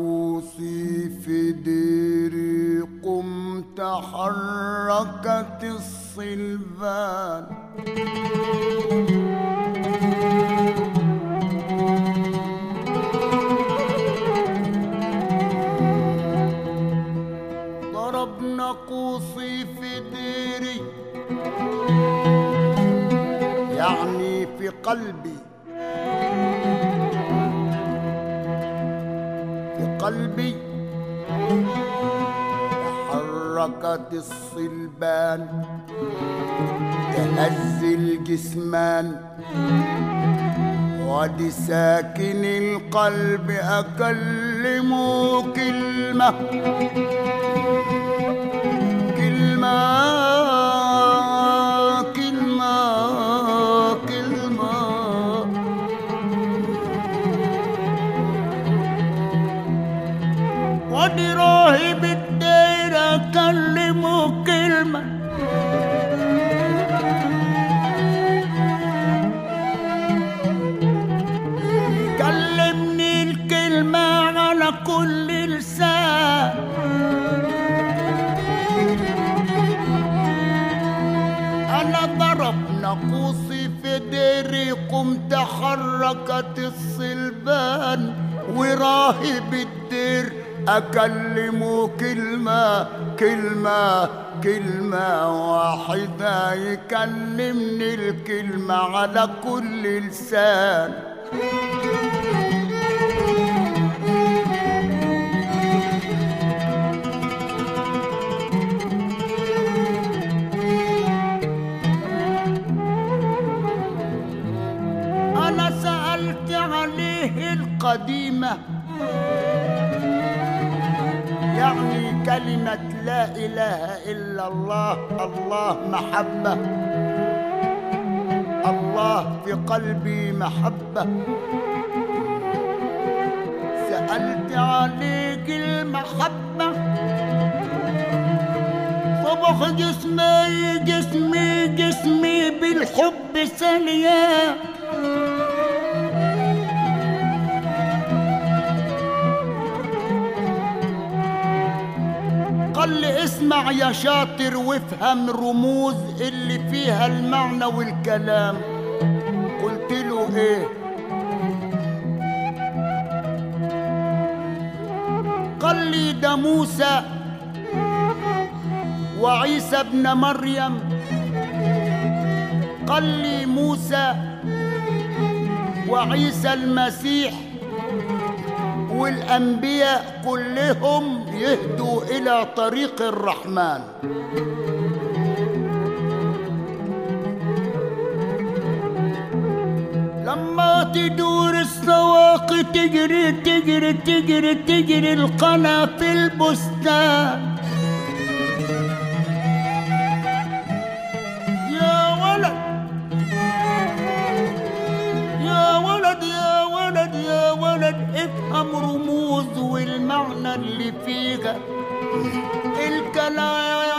ناقوسي في ديري قمت حركت الصلبان ضرب ناقوسي في ديري يعني في قلبي في قلبي تحركت الصلبان تهز الجسمان ودي ساكن القلب أكلمه كلمة كلمة كلمة كلمة ودي راهب الدير أكلمه كلمة كلمني الكلمة على كل لسان أنا ضرب ناقوسي في ديري قمت حركت الصلبان وراهب الدير أكلمه كلمة كلمة كلمة واحدة يكلمني الكلمة على كل لسان أنا سألت عليه القديمة يعني كلمة لا إله إلا الله الله محبة الله في قلبي محبة سألت عليك المحبة صبح جسمي جسمي جسمي بالحب سليان قال لي اسمع يا شاطر وافهم رموز اللي فيها المعنى والكلام قلت له ايه قال لي ده موسى وعيسى ابن مريم قال لي موسى وعيسى المسيح والأنبياء كلهم يهدوا إلى طريق الرحمن لما تدور السواق تجري تجري تجري تجري القنا في البستان يا ولد يا ولد يا ولد يا ولد افهم رموز والمعنى اللي فيها الكلام